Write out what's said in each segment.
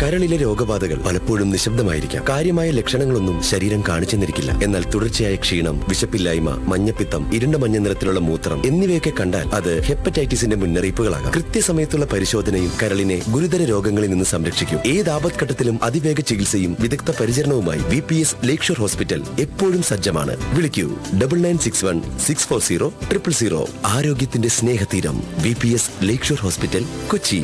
കരളിലെ രോഗബാധകൾ പലപ്പോഴും നിശബ്ദമായിരിക്കാം കാര്യമായ ലക്ഷണങ്ങളൊന്നും ശരീരം കാണിച്ചെന്നിരിക്കില്ല എന്നാൽ തുടർച്ചയായ ക്ഷീണം വിശപ്പില്ലായ്മ മഞ്ഞപ്പിത്തം ഇരുണ്ട മഞ്ഞ നിറത്തിലുള്ള മൂത്രം എന്നിവയൊക്കെ കണ്ടാൽ അത് ഹെപ്പറ്റൈറ്റിസിന്റെ മുന്നറിയിപ്പുകളാകാം കൃത്യസമയത്തുള്ള പരിശോധനയും കരളിനെ ഗുരുതര രോഗങ്ങളിൽ നിന്ന് സംരക്ഷിക്കും ഏത് ആപത്ഘട്ടത്തിലും അതിവേഗ ചികിത്സയും വിദഗ്ധ പരിചരണവുമായി V P S lakeshore hospital എപ്പോഴും സജ്ജമാണ് വിളിക്കൂ double nine six one six four zero triple zero ആരോഗ്യത്തിന്റെ സ്നേഹതീരം V P S lakeshore hospital Kochi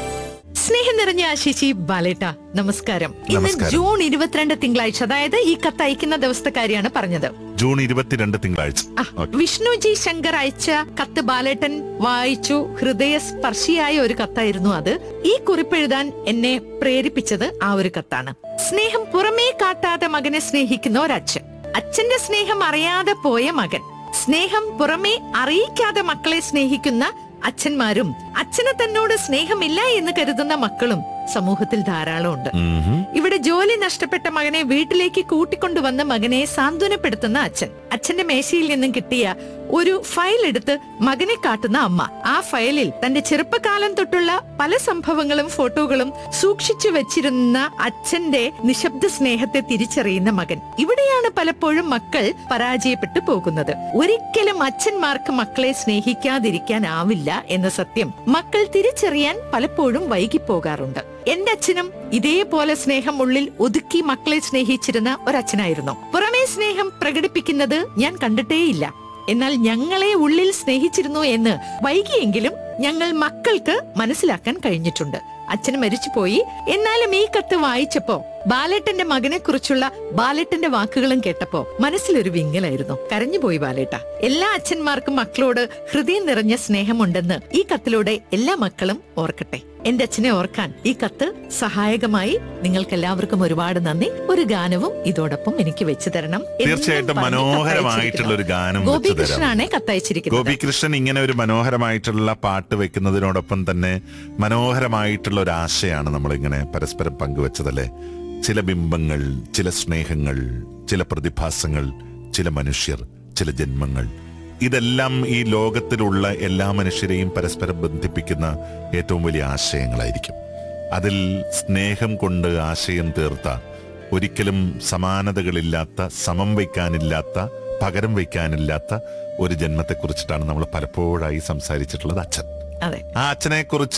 സ്നേഹം നിറഞ്ഞ ആശിച്ചി ബാലേട്ട നമസ്കാരം ഇന്ന് നമസ്കാരം. ജൂൺ ഇരുപത്തിരണ്ട് തിങ്കളാഴ്ച അതായത് ഈ കത്ത് അയക്കുന്ന ദിവസത്തെ കാര്യമാണ് പറഞ്ഞത് ജൂൺ ഇരുപത്തിരണ്ട് തിങ്കളാഴ്ച ആ, ഓക്കേ. വിഷ്ണുജി ശങ്കർ അയച്ച കത്ത് ബാലേട്ടൻ വായിച്ചു ഹൃദയസ്പർശിയായ ഒരു കത്തായിരുന്നു അത് ഈ കുറിപ്പെഴുതാൻ എന്നെ പ്രേരിപ്പിച്ചത് ആ ഒരു കത്താണ് സ്നേഹം പുറമേ കാട്ടാതെ മകനെ സ്നേഹിക്കുന്ന ഒരച്ഛൻ അച്ഛന്റെ സ്നേഹം അറിയാതെ പോയ മകൻ സ്നേഹം പുറമേ അറിയിക്കാതെ മക്കളെ സ്നേഹിക്കുന്ന അച്ഛന്മാരും അച്ഛന് തന്നോട് സ്നേഹമില്ല എന്ന് കരുതുന്ന മക്കളും സമൂഹത്തിൽ ധാരാളം ഉണ്ട് ഉം. ഇവിടെ ജോലി നഷ്ടപ്പെട്ട മകനെ വീട്ടിലേക്ക് കൂട്ടിക്കൊണ്ടുവന്ന മകനെ സാന്ത്വനപ്പെടുത്തുന്ന അച്ഛൻ അച്ഛന്റെ മേശയിൽ നിന്നും കിട്ടിയ ഒരു ഫയൽ എടുത്ത് മകനെ കാട്ടുന്ന അമ്മ ആ ഫയലിൽ തന്റെ ചെറുപ്പകാലം തൊട്ടുള്ള പല സംഭവങ്ങളും ഫോട്ടോകളും സൂക്ഷിച്ചു വെച്ചിരുന്ന അച്ഛന്റെ നിശബ്ദ സ്നേഹത്തെ തിരിച്ചറിയുന്ന മകൻ ഇവിടെയാണ് പലപ്പോഴും മക്കൾ പരാജയപ്പെട്ടു പോകുന്നത് ഒരിക്കലും അച്ഛന്മാർക്ക് മക്കളെ സ്നേഹിക്കാതിരിക്കാനാവില്ല എന്ന സത്യം മക്കൾ തിരിച്ചറിയാൻ പലപ്പോഴും വൈകിപ്പോകാറുണ്ട് എന്റെ അച്ഛനും ഇതേപോലെ സ്നേഹം ഉള്ളിൽ ഒതുക്കി മക്കളെ സ്നേഹിച്ചിരുന്ന ഒരച്ഛനായിരുന്നു പുറമേ സ്നേഹം പ്രകടിപ്പിക്കുന്നത് ഞാൻ കണ്ടിട്ടേയില്ല എന്നാൽ ഞങ്ങളെ ഉള്ളിൽ സ്നേഹിച്ചിരുന്നു എന്ന് വൈകിയെങ്കിലും ഞങ്ങൾ മക്കൾക്ക് മനസ്സിലാക്കാൻ കഴിഞ്ഞിട്ടുണ്ട് അച്ഛൻ മരിച്ചുപോയി എന്നാലും ഈ കത്ത് വായിച്ചപ്പോ ബാലേട്ടന്റെ മകനെ കുറിച്ചുള്ള ബാലേട്ടന്റെ വാക്കുകളും കേട്ടപ്പോ മനസ്സിലൊരു വിങ്ങലായിരുന്നു കരഞ്ഞുപോയി ബാലേട്ട എല്ലാ അച്ഛന്മാർക്കും മക്കളോട് ഹൃദയം നിറഞ്ഞ സ്നേഹമുണ്ടെന്ന് ഈ കത്തിലൂടെ എല്ലാ മക്കളും ഓർക്കട്ടെ എന്റെ അച്ഛനെ ഓർക്കാൻ ഈ കത്ത് സഹായകമായി നിങ്ങൾക്ക് എല്ലാവർക്കും ഒരുപാട് നന്ദി ഒരു ഗാനവും ഇതോടൊപ്പം എനിക്ക് വെച്ചു തരണം എന്നും തീർച്ചയായിട്ടും പറഞ്ഞ് മനോഹരമായിട്ടുള്ള ഒരു ഗാനം വെച്ച് തരാം. ഗോപികൃഷ്ണനാണ് കത്തയച്ചിരിക്കുന്നത് ഗോപികൃഷ്ണൻ ഇങ്ങനെ ഒരു മനോഹരമായിട്ടുള്ള പാട്ട് വെക്കുന്നതിനോടൊപ്പം തന്നെ മനോഹരമായിട്ടുള്ള ഒരു ആശയാണ് നമ്മളിങ്ങനെ പരസ്പരം പങ്കുവെച്ചതല്ലേ ചില ബിംബങ്ങൾ ചില സ്നേഹങ്ങൾ ചില പ്രതിഭാസങ്ങൾ ചില മനുഷ്യർ ചില ജന്മങ്ങൾ ഇതെല്ലാം ഈ ലോകത്തിലുള്ള എല്ലാ മനുഷ്യരെയും പരസ്പരം ബന്ധിപ്പിക്കുന്ന ഏറ്റവും വലിയ ആശയങ്ങളായിരിക്കും അതിൽ സ്നേഹം കൊണ്ട് ആശയം തീർത്ത ഒരിക്കലും സമാനതകളില്ലാത്ത സമം വയ്ക്കാനില്ലാത്ത പകരം വയ്ക്കാനില്ലാത്ത ഒരു ജന്മത്തെക്കുറിച്ചിട്ടാണ് നമ്മൾ പലപ്പോഴായി സംസാരിച്ചിട്ടുള്ളത് അച്ഛൻ അതെ ആ അച്ഛനെ കുറിച്ച്